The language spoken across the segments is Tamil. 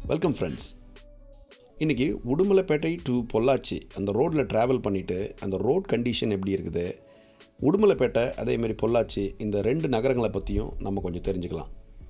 வெல்கம் ஃப்ரெண்ட்ஸ் இன்றைக்கி உடுமலைப்பேட்டை டு பொள்ளாச்சி அந்த ரோட்டில் ட்ராவல் பண்ணிவிட்டு அந்த ரோட் கண்டிஷன் எப்படி இருக்குது உடுமலைப்பேட்டை அதேமாரி பொள்ளாச்சி இந்த ரெண்டு நகரங்களை பற்றியும் நம்ம கொஞ்சம் தெரிஞ்சுக்கலாம்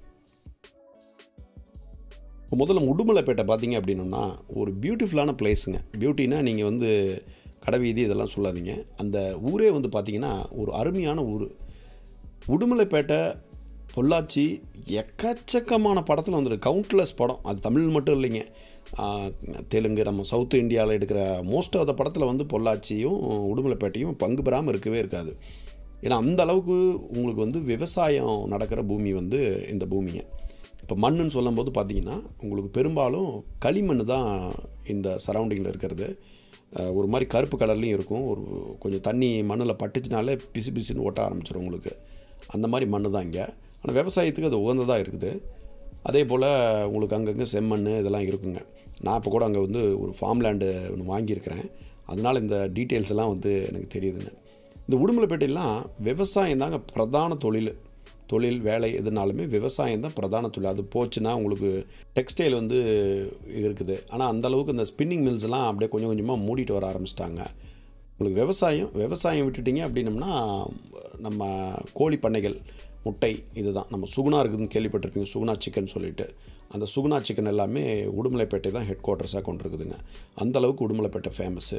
இப்போ முதல்ல உடுமலைப்பேட்டை பார்த்தீங்க அப்படின்னோம்னா ஒரு பியூட்டிஃபுல்லான பிளேஸுங்க பியூட்டினா நீங்கள் வந்து கடைவீதி இதெல்லாம் சொல்லாதீங்க அந்த ஊரே வந்து பார்த்தீங்கன்னா ஒரு அருமையான ஊர் உடுமலைப்பேட்டை பொள்ளாச்சி எக்கச்சக்கமான படத்தில் வந்துருக்கு கவுண்ட்லெஸ் படம் அது தமிழ் மட்டும் இல்லைங்க ஆஹ், தெலுங்கு நம்ம சவுத் இந்தியாவில் எடுக்கிற மோஸ்ட் ஆஃப் த படத்தில் வந்து பொள்ளாச்சியும் உடுமலைப்பேட்டையும் பங்கு பெறாமல் இருக்கவே இருக்காது ஏன்னா அந்த அளவுக்கு உங்களுக்கு வந்து விவசாயம் நடக்கிற பூமி வந்து இந்த பூமிங்க இப்போ மண்ணுன்னு சொல்லும்போது பார்த்தீங்கன்னா உங்களுக்கு பெரும்பாலும் களிமண் தான் இந்த சரௌண்டிங்கில் இருக்கிறது அஹ் ஒரு மாதிரி கருப்பு கலர்லேயும் இருக்கும் ஒரு கொஞ்சம் தண்ணி மண்ணில் பட்டுச்சுனாலே பிசு பிசுன்னு ஒட்ட ஆரம்பிச்சிடும் உங்களுக்கு அந்த மாதிரி மண்ணு தான் இங்கே ஆனால் விவசாயத்துக்கு அது உகந்ததாக இருக்குது அதே போல் உங்களுக்கு அங்கங்கே செம்மண் இதெல்லாம் இருக்குங்க நான் இப்போ கூட அங்கே வந்து ஒரு ஃபார்ம் லேண்டு ஒன்று வாங்கியிருக்கிறேன் அதனால் இந்த டீட்டெயில்ஸ் எல்லாம் வந்து எனக்கு தெரியுதுங்க இந்த உடுமலைப்பேட்டையெல்லாம் விவசாயம் தாங்க பிரதான தொழில் தொழில் வேலை எதுனாலுமே விவசாயம் தான் பிரதான தொழில் அது போச்சுன்னா உங்களுக்கு டெக்ஸ்டைல் வந்து இருக்குது ஆனால் அந்த அளவுக்கு இந்த ஸ்பின்னிங் மில்ஸ்லாம் அப்படியே கொஞ்சம் கொஞ்சமாக மூடிட்டு வர ஆரம்பிச்சிட்டாங்க உங்களுக்கு விவசாயம் விவசாயம் விட்டுட்டீங்க அப்படின்னம்னா நம்ம கோழி பண்ணைகள் முட்டை இதுதான் நம்ம சுகுணா இருக்குதுன்னு கேள்விப்பட்டிருப்பீங்க சுகுணா சிக்கன் சொல்லிட்டு அந்த சுகுணா சிக்கன் எல்லாமே உடுமலைப்பேட்டை தான் ஹெட் குவார்ட்டர்ஸாக கொண்டிருக்குதுங்க அந்த அளவுக்கு உடுமலைப்பேட்டை ஃபேமஸ்ஸு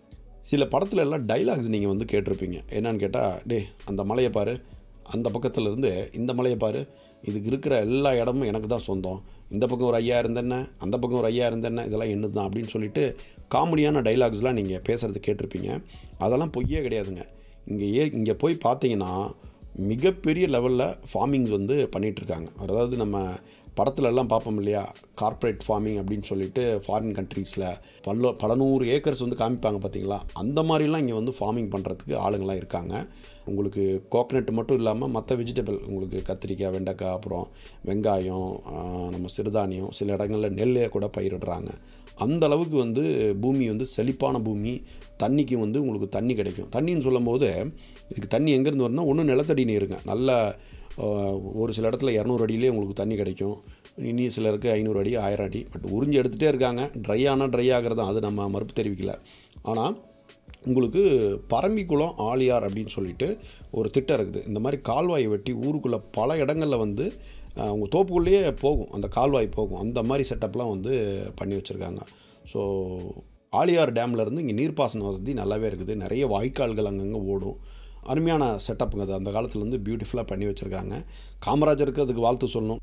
சில படத்துல எல்லாம் டைலாக்ஸ் நீங்கள் வந்து கேட்டிருப்பீங்க என்னன்னு கேட்டால் டே அந்த மலையை பாரு அந்த பக்கத்துல இருந்து இந்த மலையை பாரு இதுக்கு இருக்கிற எல்லா இடமும் எனக்கு தான் சொந்தம் இந்த பக்கம் ஒரு ஐயா இருந்தென்ன அந்த பக்கம் ஒரு ஐயா இருந்தென்ன இதெல்லாம் என்னது தான் அப்படின்னு சொல்லிட்டு காமெடியான டைலாக்ஸ்லாம் நீங்கள் பேசுகிறது கேட்டிருப்பீங்க அதெல்லாம் பொய்யே கிடையாதுங்க இங்கே ஏ இங்கே போய் பார்த்தீங்கன்னா மிகப்பெரிய லெவலில் ஃபார்மிங்ஸ் வந்து பண்ணிகிட்ருக்காங்க அதாவது நம்ம படத்துல எல்லாம் பார்ப்போம் இல்லையா கார்ப்பரேட் ஃபார்மிங் அப்படின்னு சொல்லிட்டு ஃபாரின் கண்ட்ரீஸில் பல பல நூறு ஏக்கர்ஸ் வந்து காமிப்பாங்க பார்த்தீங்களா அந்த மாதிரிலாம் இங்கே வந்து ஃபார்மிங் பண்ணுறதுக்கு ஆளுங்களாம் இருக்காங்க உங்களுக்கு கோகனட் மட்டும் இல்லாமல் மற்ற வெஜிடபிள் உங்களுக்கு கத்திரிக்காய் வெண்டைக்காய் அப்புறம் வெங்காயம் ஆஹ், நம்ம சிறுதானியம் சில இடங்களில் நெல்லை கூட பயிரிடுறாங்க அந்த அளவுக்கு வந்து பூமி வந்து செழிப்பான பூமி தண்ணிக்கு வந்து உங்களுக்கு தண்ணி கிடைக்கும் தண்ணின்னு சொல்லும்போது இதுக்கு தண்ணி எங்கேருந்து வரணும்னா ஒன்றும் நிலத்தடி நீருங்க நல்ல ஆஹ், ஒரு சில இடத்துல இரநூறு அடியிலே உங்களுக்கு தண்ணி கிடைக்கும் இனி சிலருக்கு ஐநூறு அடி ஆயிரம் அடி பட் உறிஞ்சி எடுத்துகிட்டே இருக்காங்க ட்ரை ஆனால் ட்ரை ஆகிறது தான் அது நம்ம மறுப்பு தெரிவிக்கல ஆனால் உங்களுக்கு பரம்பிக்குளம் ஆழியார் அப்படின்னு சொல்லிட்டு ஒரு திட்டம் இருக்குது இந்த மாதிரி கால்வாயை வெட்டி ஊருக்குள்ளே பல இடங்களில் வந்து ஆஹ், உங்கள் தோப்புக்குள்ளேயே போகும் அந்த கால்வாய் போகும் அந்த மாதிரி செட்டப்லாம் வந்து பண்ணி வச்சுருக்காங்க ஸோ ஆழியார் டேம்ல இருந்து இங்கே நீர்ப்பாசன வசதி நல்லாவே இருக்குது நிறைய வாய்க்கால்கள் அங்கங்கே ஓடும் அருமையான செட்டப்புங்க அது அந்த காலத்துல இருந்து பியூட்டிஃபுல்லாக பண்ணி வச்சுருக்காங்க காமராஜருக்கு அதுக்கு வாழ்த்து சொல்லணும்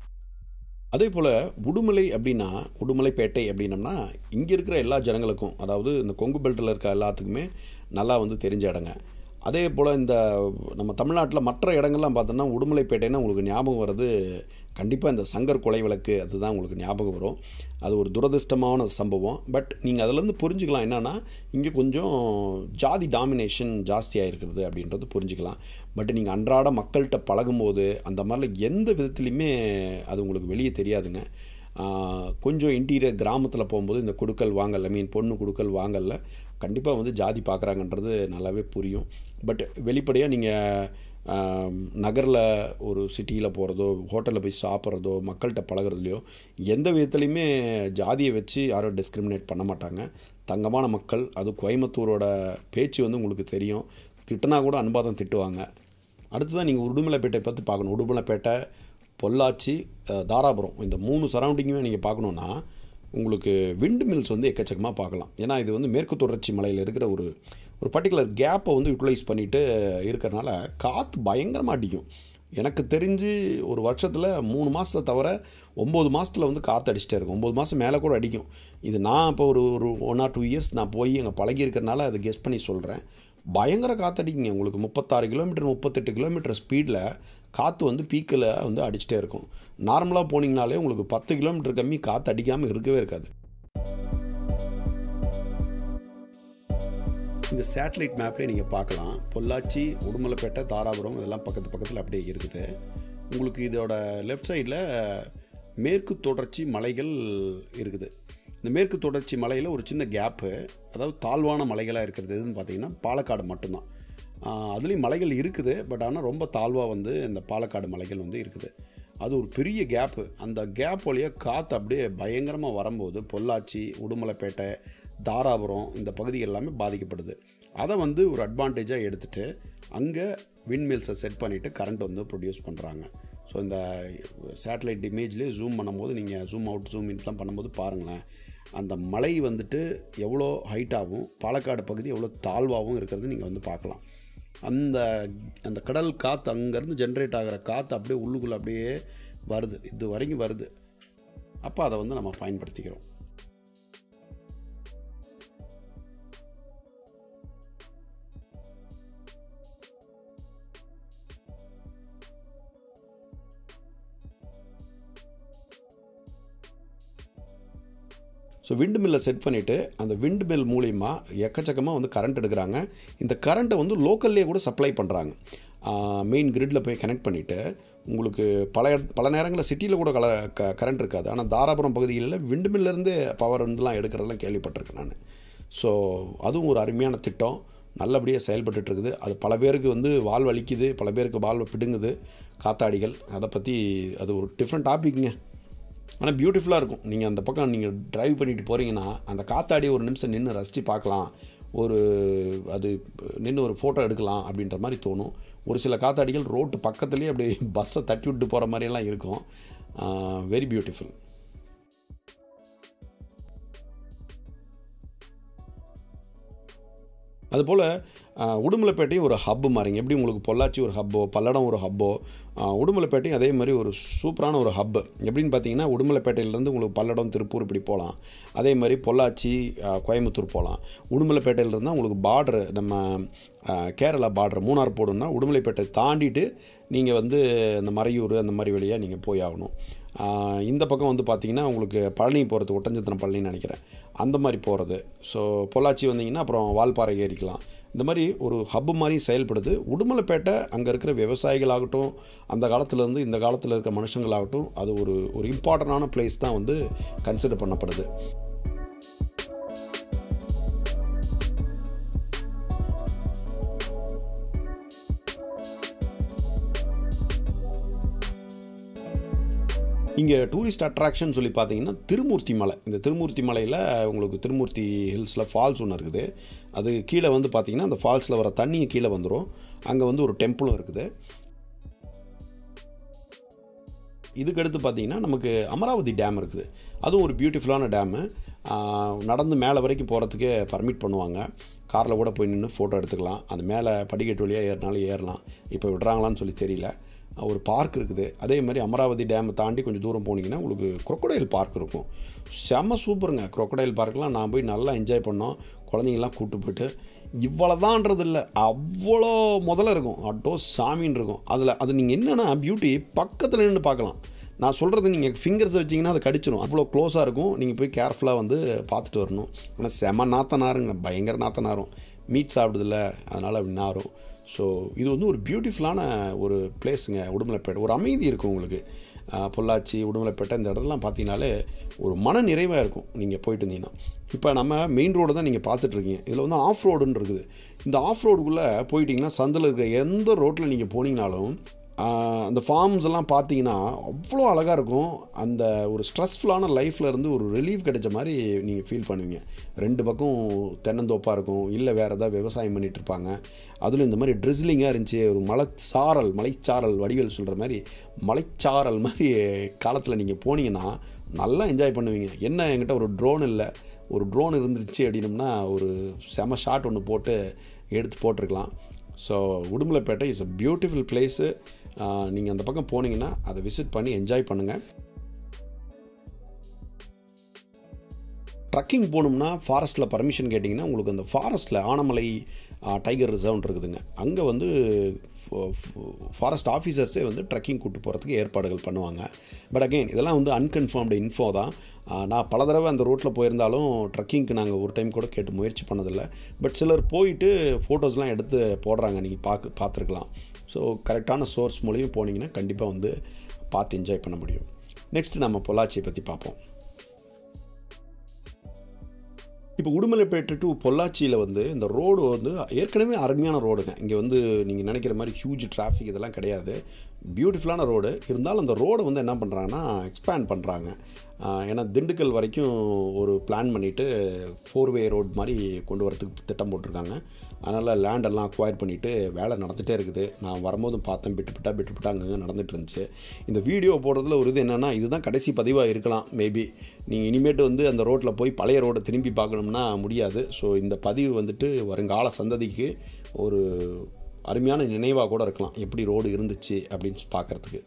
அதே போல் உடுமலை அப்படின்னா உடுமலைப்பேட்டை அப்படின்னம்னா இங்கே இருக்கிற எல்லா ஜனங்களுக்கும் அதாவது இந்த கொங்கு பெல்ட்டில் இருக்க எல்லாத்துக்குமே நல்லா வந்து தெரிஞ்ச இடங்க அதே போல் இந்த நம்ம தமிழ்நாட்டில் மற்ற இடங்கள்லாம் பார்த்தோன்னா உடுமலைப்பேட்டைன்னா உங்களுக்கு ஞாபகம் வர்றது கண்டிப்பாக இந்த சங்கர் கொலை விளக்கு அதுதான் உங்களுக்கு ஞாபகம் வரும் அது ஒரு துரதிர்ஷ்டமான சம்பவம் பட் நீங்கள் அதிலேருந்து புரிஞ்சுக்கலாம் என்னென்னா இங்கே கொஞ்சம் ஜாதி டாமினேஷன் ஜாஸ்தியாக இருக்கிறது அப்படின்றது புரிஞ்சுக்கலாம் பட் நீங்கள் அன்றாட மக்கள்கிட்ட பழகும்போது அந்த மாதிரிலாம் எந்த விதத்துலையுமே அது உங்களுக்கு வெளியே தெரியாதுங்க ஆஹ், கொஞ்சம் இன்டீரியர் கிராமத்தில் போகும்போது இந்த குடுக்கல் வாங்கல் ஐ மீன் பொண்ணு குடுக்கல் வாங்கல்ல கண்டிப்பாக வந்து ஜாதி பார்க்குறாங்கன்றது நல்லாவே புரியும் பட் வெளிப்படையாக நீங்கள் நகரில் ஒரு சிட்டியில் போகிறதோ ஹோட்டலில் போய் சாப்பிட்றதோ மக்கள்கிட்ட பழகுறதுலையோ எந்த விதத்துலையுமே ஜாதியை வச்சு யாரும் டிஸ்கிரிமினேட் பண்ண மாட்டாங்க தங்கமான மக்கள் அது கோயம்புத்தூரோட பேச்சு வந்து உங்களுக்கு தெரியும் திட்டுனா கூட அன்பாக தான் திட்டுவாங்க அடுத்ததான் நீங்கள் உடுமலைப்பேட்டை பற்றி பார்க்கணும் உடுமலைப்பேட்டை பொள்ளாச்சி அஹ், தாராபுரம் இந்த மூணு சரௌண்டிங்குமே நீங்கள் பார்க்கணுன்னா உங்களுக்கு விண்டு மில்ஸ் வந்து எக்கச்சக்கமாக பார்க்கலாம் ஏன்னா இது வந்து மேற்கு தொடர்ச்சி மலையில் இருக்கிற ஒரு ஒரு பர்டிகுலர் கேப்பை வந்து யூட்டிலைஸ் பண்ணிட்டு இருக்கிறனால காற்று பயங்கரமாக அடிக்கும் எனக்கு தெரிஞ்சு ஒரு வருஷத்தில் மூணு மாதத்தை தவிர ஒம்பது மாதத்தில் வந்து காற்று அடிச்சிட்டே இருக்கும் ஒம்பது மாதம் மேலே கூட அடிக்கும் இது நான் இப்போ ஒரு ஒரு ஒன் ஆர் டூ இயர்ஸ் நான் போய் அங்கே பழகி இருக்கிறனால அதை கெஸ் பண்ணி சொல்கிறேன் பயங்கர காற்றடிக்குங்க உங்களுக்கு முப்பத்தாறு கிலோமீட்டர் முப்பத்தெட்டு கிலோமீட்டர் ஸ்பீடில் காற்று வந்து பீக்கில் வந்து அடிச்சிட்டே இருக்கும் நார்மலாக போனீங்கனாலே உங்களுக்கு பத்து கிலோமீட்டர் கம்மி காற்று அடிக்காமல் இருக்கவே இருக்காது இந்த சேட்டலைட் மேப்லேயே நீங்கள் பார்க்கலாம் பொள்ளாச்சி உடுமலைப்பேட்டை தாராபுரம் இதெல்லாம் பக்கத்து பக்கத்தில் அப்படியே இருக்குது உங்களுக்கு இதோட லெஃப்ட் சைடில் மேற்கு தொடர்ச்சி மலைகள் இருக்குது இந்த மேற்கு தொடர்ச்சி மலையில் ஒரு சின்ன கேப்பு அதாவது தாழ்வான மலைகளாக இருக்கிறது எதுன்னு பார்த்தீங்கன்னா பாலக்காடு மட்டும்தான் ஆஹ் அதுலேயும் மலைகள் இருக்குது பட் ஆனால் ரொம்ப தாழ்வாக வந்து இந்த பாலக்காடு மலைகள் வந்து இருக்குது அது ஒரு பெரிய கேப்பு அந்த கேப் வழியாக காற்று அப்படியே பயங்கரமாக வரும்போது பொள்ளாச்சி உடுமலைப்பேட்டை தாராபுரம் இந்த பகுதி எல்லாமே பாதிக்கப்படுது அதை வந்து ஒரு அட்வான்டேஜாக எடுத்துகிட்டு அங்கே விண்மில்ஸை செட் பண்ணிவிட்டு கரண்ட் வந்து ப்ரொடியூஸ் பண்ணுறாங்க ஸோ இந்த சேட்டலைட் இமேஜ்லேயே ஜூம் பண்ணும்போது நீங்கள் ஜூம் அவுட் ஜூம் இன்லாம் பண்ணும்போது பாருங்களேன் அந்த மலை வந்துட்டு எவ்வளோ ஹைட்டாகவும் பாலக்காடு பகுதி எவ்வளோ தாழ்வாகவும் இருக்கிறது நீங்கள் வந்து பார்க்கலாம் அந்த அந்த கடல் காற்று அங்கேருந்து ஜென்ரேட் ஆகிற காற்று அப்படியே உள்ளுக்குள்ளே அப்படியே வருது இது வரைக்கும் வருது அப்போ அதை வந்து நம்ம பயன்படுத்திக்கிறோம் ஸோ விண்டு மில்லை செட் பண்ணிவிட்டு அந்த விண்டு மில் மூலிமா எக்கச்சக்கமாக வந்து கரண்ட் எடுக்கிறாங்க இந்த கரண்ட்டை வந்து லோக்கல்லே கூட சப்ளை பண்ணுறாங்க மெயின் கிரிட்டில் போய் கனெக்ட் பண்ணிவிட்டு உங்களுக்கு பல பல நேரங்களில் சிட்டியில் கூட கல க கரண்ட் இருக்காது ஆனால் தாராபுரம் பகுதிகளில் விண்டு மில்லேருந்து பவர் வந்துலாம் எடுக்கிறதெல்லாம் கேள்விப்பட்டிருக்கேன் நான் ஸோ அதுவும் ஒரு அருமையான திட்டம் நல்லபடியாக செயல்பட்டு இருக்குது அது பல பேருக்கு வந்து வால் வலிக்குது பல பேருக்கு வால் பிடுங்குது காத்தாடிகள் அதை பற்றி அது ஒரு டிஃப்ரெண்ட் டாபிக்ங்க ஆனால் பியூட்டிஃபுல்லாக இருக்கும் நீங்கள் அந்த பக்கம் நீங்கள் ட்ரைவ் பண்ணிட்டு போகிறீங்கன்னா அந்த காத்தாடி ஒரு நிமிஷம் நின்று ரசித்து பார்க்கலாம் ஒரு அது நின்று ஒரு ஃபோட்டோ எடுக்கலாம் அப்படின்ற மாதிரி தோணும் ஒரு சில காத்தாடிகள் ரோட்டு பக்கத்துலேயே அப்படியே பஸ்ஸை தட்டி விட்டு போகிற மாதிரியெல்லாம் இருக்கும் வெரி பியூட்டிஃபுல் அதுபோல் உடுமலைப்பேட்டையும் ஒரு ஹப்பு மாதிரிங்க எப்படி உங்களுக்கு பொள்ளாச்சி ஒரு ஹப்போ பல்லடம் ஒரு ஹப்போ உடுமலைப்பேட்டையும் அதே மாதிரி ஒரு சூப்பரான ஒரு ஹப்பு எப்படின்னு பார்த்தீங்கன்னா உடுமலைப்பேட்டையிலேருந்து உங்களுக்கு பல்லடம் திருப்பூர் இப்படி போகலாம் அதே மாதிரி பொள்ளாச்சி கோயம்புத்தூர் போகலாம் உடுமலைப்பேட்டையிலேருந்து உங்களுக்கு பார்டரு நம்ம கேரளா பார்டர் மூணார் போடணும்னா உடுமலைப்பேட்டை தாண்டிட்டு நீங்கள் வந்து இந்த மறையூர் அந்த மாதிரி வழியாக நீங்கள் போய் ஆகணும் இந்த பக்கம் வந்து பார்த்திங்கன்னா உங்களுக்கு பழனி போகிறது ஒட்டஞ்சத்திரம் பழனின்னு நினைக்கிறேன் அந்த மாதிரி போகிறது ஸோ பொள்ளாச்சி வந்தீங்கன்னா அப்புறம் வால்பாறை ஏறிக்கலாம் இந்த மாதிரி ஒரு ஹப்பு மாதிரி செயல்படுது உடுமலைப்பேட்டை அங்கே இருக்கிற விவசாயிகளாகட்டும் அந்த காலத்துலேருந்து இந்த காலத்தில் இருக்கிற மனுஷங்களாகட்டும் அது ஒரு ஒரு இம்பார்ட்டண்டான பிளேஸ் தான் வந்து கன்சிடர் பண்ணப்படுது இங்கே டூரிஸ்ட் அட்ராக்ஷன் சொல்லி பார்த்தீங்கன்னா திருமூர்த்தி மலை இந்த திருமூர்த்தி மலையில் உங்களுக்கு திருமூர்த்தி ஹில்ஸில் ஃபால்ஸ் ஒன்று இருக்குது அது கீழே வந்து பார்த்திங்கன்னா அந்த ஃபால்ஸில் வர தண்ணி கீழே வந்துடும் அங்கே வந்து ஒரு டெம்பிளும் இருக்குது இதுக்கடுத்து பார்த்திங்கன்னா நமக்கு அமராவதி டேம் இருக்குது அதுவும் ஒரு பியூட்டிஃபுல்லான டேமு நடந்து மேலே வரைக்கும் போகிறதுக்கே பர்மிட் பண்ணுவாங்க காரில் கூட போய் நின்று ஃபோட்டோ எடுத்துக்கலாம் அந்த மேலே படிக்கட்டு வழியாக ஏறினாலும் ஏறலாம் இப்போ விடுறாங்களான்னு சொல்லி தெரியல ஒரு பார்க் இருக்குது அதே மாதிரி அமராவதி டேமை தாண்டி கொஞ்சம் தூரம் போனீங்கன்னா உங்களுக்கு crocodile பார்க் இருக்கும் செம்ம சூப்பருங்க crocodile பார்க்லாம் நான் போய் நல்லா என்ஜாய் பண்ணோம் குழந்தைங்கள்லாம் கூப்பிட்டு போயிட்டு இவ்வளோதான்றது இல்லை அவ்வளோ முதல்ல இருக்கும் அட்டோ சாமின்னு இருக்கும் அதில் அது நீங்கள் என்னென்னா பியூட்டி பக்கத்தில் நின்று பார்க்கலாம் நான் சொல்கிறது நீங்கள் ஃபிங்கர்ஸை வச்சிங்கன்னா அது கடிச்சிடும் அவ்வளோ க்ளோஸாக இருக்கும் நீங்கள் போய் கேர்ஃபுல்லாக வந்து பார்த்துட்டு வரணும் ஆனால் செம நாத்த நாருங்க பயங்கர நாத்த நாரும் மீட் சாப்பிடுதில்ல அதனால் அப்படி நாரும் ஸோ இது வந்து ஒரு பியூட்டிஃபுல்லான ஒரு பிளேஸுங்க உடுமலைப்பேட்டை ஒரு அமைதி இருக்கும் உங்களுக்கு ஆஹ் பொள்ளாச்சி உடுமலைப்பேட்டை இந்த இடத்துலாம் பார்த்தீங்கனாலே ஒரு மன நிறைவாக இருக்கும் நீங்கள் போயிட்டு இருந்தீங்கன்னா இப்போ நம்ம மெயின் ரோடு தான் நீங்கள் பார்த்துட்ருக்கீங்க இதில் வந்து ஆஃப் ரோடுன்னு இருக்குது இந்த ஆஃப் ரோடுக்குள்ளே போயிட்டீங்கன்னா சந்தில் இருக்க எந்த ரோட்டில் நீங்கள் போனீங்கனாலும் ஆஹ் அந்த ஃபார்ம்ஸ் எல்லாம் பார்த்தீங்கன்னா அவ்வளோ அழகாக இருக்கும் அந்த ஒரு ஸ்ட்ரெஸ்ஃபுல்லான லைஃப்பில் இருந்து ஒரு ரிலீஃப் கிடைச்ச மாதிரி நீங்கள் ஃபீல் பண்ணுவீங்க ரெண்டு பக்கம் தென்னந்தோப்பாக இருக்கும் இல்லை வேறு ஏதாவது விவசாயம் பண்ணிட்டு இருப்பாங்க அதில் இந்த மாதிரி ட்ரிஸ்லிங்காக இருந்துச்சு ஒரு மலைச்சாரல் மலைச்சாரல் வடிவேல் சொல்கிற மாதிரி மலைச்சாரல் மாதிரி காலத்தில் நீங்கள் போனீங்கன்னா நல்லா என்ஜாய் பண்ணுவீங்க என்ன என்கிட்ட ஒரு ட்ரோன் இல்லை ஒரு ட்ரோன் இருந்துருச்சு அப்படின்னம்னா ஒரு செம ஷாட் ஒன்று போட்டு எடுத்து போட்டிருக்கலாம் so Udumalaipettai is a beautiful place நீங்கள் அந்த பக்கம் போனீங்கன்னா அதை விசிட் பண்ணி என்ஜாய் பண்ணுங்கள் ட்ரக்கிங் போகணும்னா ஃபாரஸ்ட்டில் பர்மிஷன் கேட்டிங்கன்னா உங்களுக்கு அந்த ஃபாரஸ்ட்டில் ஆனமலை டைகர் ரிசர்வ்னு இருக்குதுங்க அங்கே வந்து ஃபாரஸ்ட் ஆஃபீஸர்ஸே வந்து ட்ரக்கிங் கூட்டு போகிறதுக்கு ஏற்பாடுகள் பண்ணுவாங்க பட் அகெயின் இதெல்லாம் வந்து அன்கன்ஃபார்ம்டு இன்ஃபோ தான் ஆஹ் நான் பல தடவை அந்த ரோட்டில் போயிருந்தாலும் ட்ரக்கிங்க்கு நாங்கள் ஒரு டைம் கூட கேட்டு முயற்சி பண்ணதில்லை பட் சிலர் போயிட்டு ஃபோட்டோஸ்லாம் எடுத்து போடுறாங்க நீங்கள் பார்க்க பார்த்துருக்கலாம் ஸோ கரெக்டான சோர்ஸ் மூலியம் போனீங்கன்னா கண்டிப்பாக வந்து பார்த்து என்ஜாய் பண்ண முடியும் நெக்ஸ்ட் நம்ம பொள்ளாச்சியை பற்றி பார்ப்போம் இப்போ உடுமலைப்பேட்டை டு பொள்ளாச்சியில் வந்து இந்த ரோடு வந்து ஏற்கனவே அருமையான ரோடுங்க இங்கே வந்து நீங்கள் நினைக்கிற மாதிரி ஹியூஜ் டிராஃபிக் இதெல்லாம் கிடையாது பியூட்டிஃபுல்லான ரோடு இருந்தாலும் அந்த ரோடை வந்து என்ன பண்ணுறாங்கன்னா எக்ஸ்பேண்ட் பண்ணுறாங்க ஏன்னா திண்டுக்கல் வரைக்கும் ஒரு பிளான் பண்ணிவிட்டு ஃபோர் வே ரோட் மாதிரி கொண்டு வரதுக்கு திட்டம் போட்டிருக்காங்க அதனால் லேண்டெல்லாம் அக்வயர் பண்ணிவிட்டு வேலை நடந்துகிட்டே இருக்குது நான் வரும்போதும் பார்த்தேன் பிட்டு பிட்டா பிட்டு பிட்டா அங்கங்கே நடந்துட்டு இருந்துச்சு இந்த வீடியோ போடுறதுல ஒரு இது என்னென்னா இதுதான் கடைசி பதிவாக இருக்கலாம் மேபி நீங்கள் இனிமேட்டு வந்து அந்த ரோட்டில் போய் பழைய ரோடை திரும்பி பார்க்கணும்னா முடியாது ஸோ இந்த பதிவு வந்துட்டு வருங்கால சந்ததிக்கு ஒரு அருமையான நினைவாக கூட இருக்கலாம் எப்படி ரோடு இருந்துச்சு அப்படின்னு பார்க்குறதுக்கு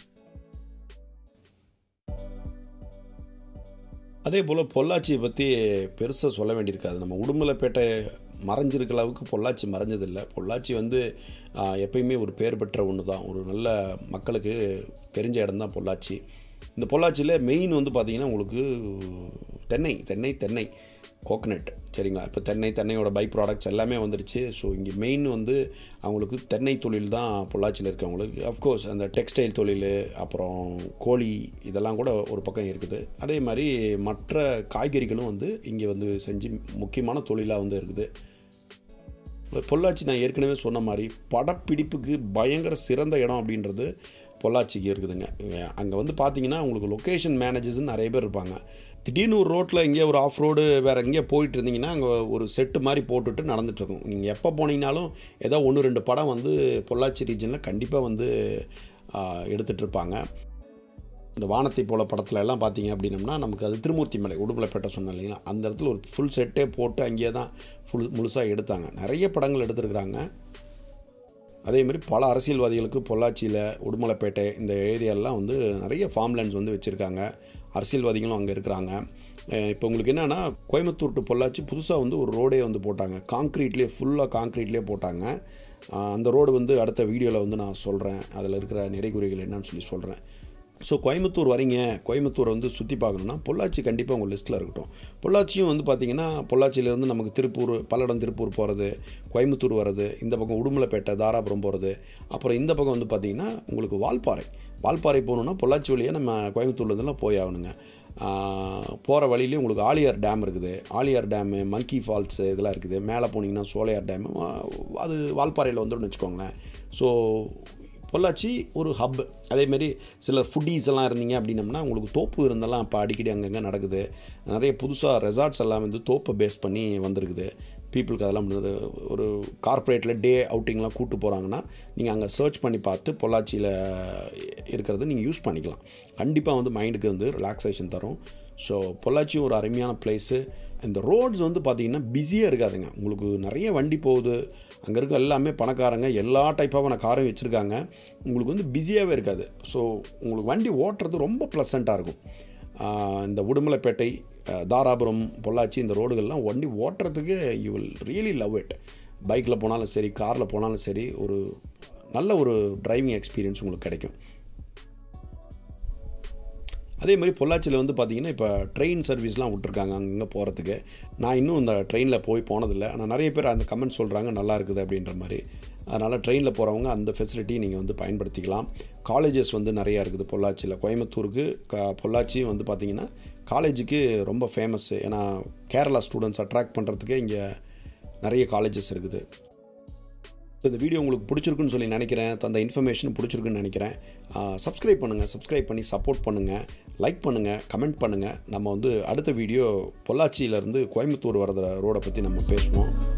அதே போல் பொள்ளாச்சியை பற்றி பெருசாக சொல்ல வேண்டியிருக்காது நம்ம உடுமலைப்பேட்டை மறைஞ்சிருக்க அளவுக்கு பொள்ளாச்சி மறைஞ்சதில்லை பொள்ளாச்சி வந்து எப்பயுமே ஒரு பேர் பெற்ற ஒன்று தான் ஒரு நல்ல மக்களுக்கு தெரிஞ்ச இடம் தான் பொள்ளாச்சி இந்த பொள்ளாச்சியில் மெயின் வந்து பார்த்திங்கன்னா உங்களுக்கு தென்னை தென்னை தென்னை கோகனட் சரிங்களா இப்போ தென்னை தென்னையோட பை ப்ராடக்ட்ஸ் எல்லாமே வந்துருச்சு ஸோ இங்கே மெயின் வந்து அவங்களுக்கு தென்னை தொழில் தான் பொள்ளாச்சியில் இருக்கவங்களுக்கு அஃப்கோர்ஸ் அந்த டெக்ஸ்டைல் தொழில் அப்புறம் கோழி இதெல்லாம் கூட ஒரு பக்கம் இருக்குது அதே மாதிரி மற்ற காய்கறிகளும் வந்து இங்கே வந்து செஞ்சு முக்கியமான தொழிலாக வந்து இருக்குது பொள்ளாச்சி நான் ஏற்கனவே சொன்ன மாதிரி படப்பிடிப்புக்கு பயங்கர சிறந்த இடம் அப்படின்றது பொள்ளாச்சிக்கு இருக்குதுங்க அங்கே வந்து பார்த்தீங்கன்னா உங்களுக்கு லொக்கேஷன் மேனேஜர்ஸ்னு நிறைய பேர் இருப்பாங்க திடீர்னு ஒரு ரோட்டில் எங்கேயோ ஒரு ஆஃப் ரோடு வேறு எங்கேயோ போயிட்டு இருந்தீங்கன்னா அங்கே ஒரு செட்டு மாதிரி போட்டுட்டு நடந்துகிட்ருக்கும் நீங்கள் எப்போ போனீங்கனாலும் ஏதோ ஒன்று ரெண்டு படம் வந்து பொள்ளாச்சி ரீஜனில் கண்டிப்பாக வந்து எடுத்துகிட்டு இருப்பாங்க இந்த வானத்தை போல படத்தில் எல்லாம் பார்த்தீங்க அப்படின்னம்னா நமக்கு அது திருமூர்த்தி மலை உடுமலைப்பேட்டை சொன்னேன் இல்லைங்களா அந்த இடத்துல ஒரு ஃபுல் செட்டே போட்டு அங்கேயே தான் ஃபுல் முழுசாக எடுத்தாங்க நிறைய படங்கள் எடுத்திருக்கிறாங்க அதேமாதிரி பல அரசியல்வாதிகளுக்கு பொள்ளாச்சியில் உடுமலைப்பேட்டை இந்த ஏரியாலெலாம் வந்து நிறைய ஃபார்ம் லேண்ட்ஸ் வந்து வச்சுருக்காங்க அரசியல்வாதிகளும் அங்கே இருக்கிறாங்க இப்போ உங்களுக்கு என்னென்னா கோயம்புத்தூர் டு பொள்ளாச்சி புதுசாக வந்து ஒரு ரோடே வந்து போட்டாங்க காங்க்ரீட்லேயே ஃபுல்லாக காங்க்ரீட்லேயே போட்டாங்க அந்த ரோடு வந்து அடுத்த வீடியோவில் வந்து நான் சொல்கிறேன் அதில் இருக்கிற நிறைகுறைகள் என்னன்னு சொல்லி சொல்கிறேன் ஸோ கோயம்புத்தூர் வரீங்க கோயம்புத்தூரை வந்து சுற்றி பார்க்கணுன்னா பொள்ளாச்சி கண்டிப்பாக உங்கள் லிஸ்ட்டில் இருக்கட்டும் பொள்ளாச்சியும் வந்து பார்த்திங்கன்னா பொள்ளாச்சியிலேருந்து நமக்கு திருப்பூர் பல்லடம் திருப்பூர் போகிறது கோயம்புத்தூர் வர்றது இந்த பக்கம் உடுமலைப்பேட்டை தாராபுரம் போகிறது அப்புறம் இந்த பக்கம் வந்து பார்த்திங்கன்னா உங்களுக்கு வால்பாறை வால்பாறை போகணுன்னா பொள்ளாச்சி வழியாக நம்ம கோயம்புத்தூர்லேருந்துலாம் போய் ஆகணுங்க போகிற வழியிலே உங்களுக்கு ஆலியார் டேம் இருக்குது ஆலியார் டேமு மங்கி ஃபால்ஸு இதெல்லாம் இருக்குது மேலே போனீங்கன்னா சோலையார் டேமு அது வால்பாறையில் வந்துடும் வச்சுக்கோங்களேன் ஸோ பொள்ளாச்சி ஒரு ஹப் அதேமாரி சில ஃபுட்டீஸ் எல்லாம் இருந்தீங்க அப்படின்னம்னா உங்களுக்கு தோப்பு இருந்தெல்லாம் இப்போ அடிக்கடி அங்கங்கே நடக்குது நிறைய புதுசாக ரெசார்ட்ஸ் எல்லாம் வந்து தோப்பை பேஸ் பண்ணி வந்திருக்குது பீப்புளுக்கு அதெல்லாம் ஒரு கார்ப்பரேட்டில் டே அவுட்டிங்லாம் கூப்பிட்டு போகிறாங்கன்னா நீங்கள் அங்கே சர்ச் பண்ணி பார்த்து பொள்ளாச்சியில் இருக்கிறத நீங்கள் யூஸ் பண்ணிக்கலாம் கண்டிப்பாக வந்து மைண்டுக்கு வந்து ரிலாக்ஸேஷன் தரும் ஸோ பொள்ளாச்சியும் ஒரு அருமையான பிளேஸு இந்த ரோட்ஸ் வந்து பார்த்திங்கன்னா பிஸியாக இருக்காதுங்க உங்களுக்கு நிறைய வண்டி போகுது அங்கே இருக்க எல்லாமே பணக்காரங்க எல்லா டைப்பான காரும் வச்சுருக்காங்க உங்களுக்கு வந்து பிஸியாகவே இருக்காது ஸோ உங்களுக்கு வண்டி ஓட்டுறது ரொம்ப ப்ளசண்ட்டாக இருக்கும் இந்த உடுமலைப்பேட்டை தாராபுரம் பொள்ளாச்சி இந்த ரோடுகள்லாம் வண்டி ஓட்டுறதுக்கு you will really love it பைக்கில் போனாலும் சரி காரில் போனாலும் சரி ஒரு நல்ல ஒரு டிரைவிங் எக்ஸ்பீரியன்ஸ் உங்களுக்கு கிடைக்கும் அதே மாதிரி பொள்ளாச்சியில் வந்து பார்த்திங்கன்னா இப்போ ட்ரெயின் சர்வீஸ்லாம் விட்ருக்காங்க அங்கங்கே போகிறதுக்கு நான் இன்னும் இந்த ட்ரெயினில் போய் போனதில்லை ஆனால் நிறைய பேர் அந்த கமெண்ட் சொல்கிறாங்க நல்லா இருக்குது அப்படின்ற மாதிரி அதனால் ட்ரெயினில் போகிறவங்க அந்த ஃபெசிலிட்டி நீங்கள் வந்து பயன்படுத்திக்கலாம் காலேஜஸ் வந்து நிறையா இருக்குது பொள்ளாச்சியில் கோயம்புத்தூருக்கு க பொள்ளாச்சியும் வந்து பார்த்திங்கன்னா காலேஜுக்கு ரொம்ப ஃபேமஸ் ஏன்னா கேரளா ஸ்டூடெண்ட்ஸ் அட்ராக்ட் பண்ணுறதுக்கே இங்கே நிறைய காலேஜஸ் இருக்குது இந்த வீடியோ உங்களுக்கு பிடிச்சிருக்குன்னு சொல்லி நினைக்கிறேன் தந்த இன்ஃபர்மேஷன் பிடிச்சிருக்குன்னு நினைக்கிறேன் சப்ஸ்கிரைப் பண்ணுங்கள் சப்ஸ்கிரைப் பண்ணி சப்போர்ட் பண்ணுங்கள் லைக் பண்ணுங்கள் கமெண்ட் பண்ணுங்கள் நம்ம வந்து அடுத்த வீடியோ பொள்ளாச்சியிலேருந்து கோயம்புத்தூர் வரத ரோடை பற்றி நம்ம பேசுவோம்